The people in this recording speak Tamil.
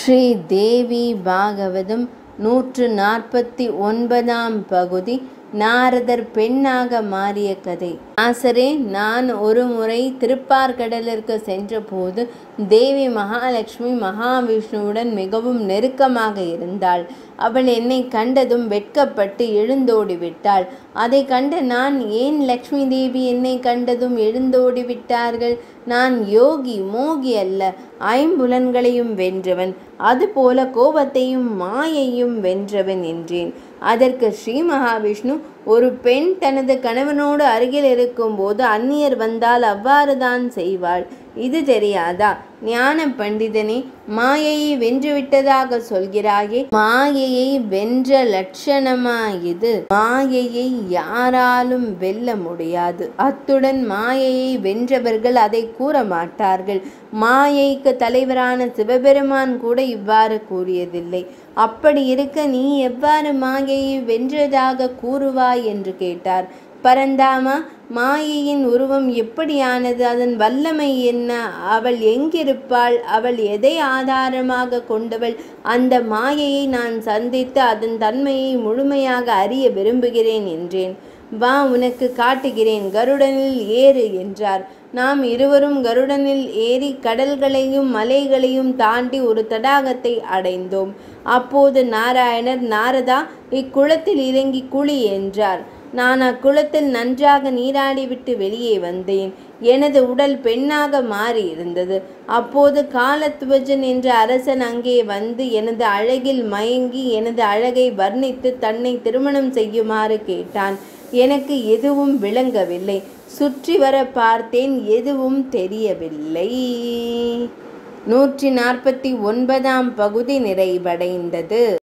ஸ்ரீ தேவி பாகவதம் நூற்று நாற்பத்தி ஒன்பதாம் பகுதி நாரதர் பெண்ணாக மாறிய கதை ஆசரே நான் ஒரு முறை திருப்பார்கடலிற்கு சென்றபோது தேவி மகாலட்சுமி மகாவிஷ்ணுவுடன் மிகவும் நெருக்கமாக இருந்தாள் அவள் என்னை கண்டதும் வெட்கப்பட்டு எழுந்தோடி விட்டாள் அதை கண்ட நான் ஏன் லக்ஷ்மி தேவி என்னை கண்டதும் எழுந்தோடி விட்டார்கள் நான் யோகி மோகி அல்ல ஐம்புலன்களையும் வென்றவன் அதுபோல கோபத்தையும் மாயையும் வென்றவன் என்றேன் அதற்கு ஸ்ரீ மகாவிஷ்ணு ஒரு பெண் தனது கணவனோடு அருகில் இருக்கும்போது அந்நியர் வந்தால் அவ்வாறு தான் செய்வாள் இது தெரியாதா ஞான பண்டிதனே மாயையை வென்றுவிட்டதாக சொல்கிறாயே மாயையை வென்ற லட்சணமா இது மாயையை யாராலும் வெல்ல முடியாது அத்துடன் மாயையை வென்றவர்கள் அதை கூற மாட்டார்கள் மாயைக்கு தலைவரான சிவபெருமான் கூட இவ்வாறு கூறியதில்லை அப்படி இருக்க நீ எவ்வாறு மாயையை வென்றதாக கூறுவாய் என்று கேட்டார் பரந்தாமா மாயையின் உருவம் எப்படியானது அதன் வல்லமை என்ன அவள் எங்கிருப்பாள் அவள் எதை ஆதாரமாக கொண்டவள் அந்த மாயையை நான் சந்தித்து அதன் தன்மையை முழுமையாக அறிய விரும்புகிறேன் என்றேன் வா உனக்கு காட்டுகிறேன் கருடனில் ஏறு என்றார் நாம் இருவரும் கருடனில் ஏறி கடல்களையும் மலைகளையும் தாண்டி ஒரு தடாகத்தை அடைந்தோம் அப்போது நாராயணர் நாரதா இக்குளத்தில் இறங்கி குழி என்றார் நான் அக்குளத்தில் நன்றாக நீராடிவிட்டு வெளியே வந்தேன் எனது உடல் பெண்ணாக மாறி இருந்தது அப்போது காலத்துவஜன் என்ற அரசன் அங்கே வந்து எனது அழகில் மயங்கி எனது அழகை வர்ணித்து தன்னை திருமணம் செய்யுமாறு கேட்டான் எனக்கு எதுவும் விளங்கவில்லை சுற்றி வர பார்த்தேன் எதுவும் தெரியவில்லை நூற்றி நாற்பத்தி ஒன்பதாம் பகுதி நிறைவடைந்தது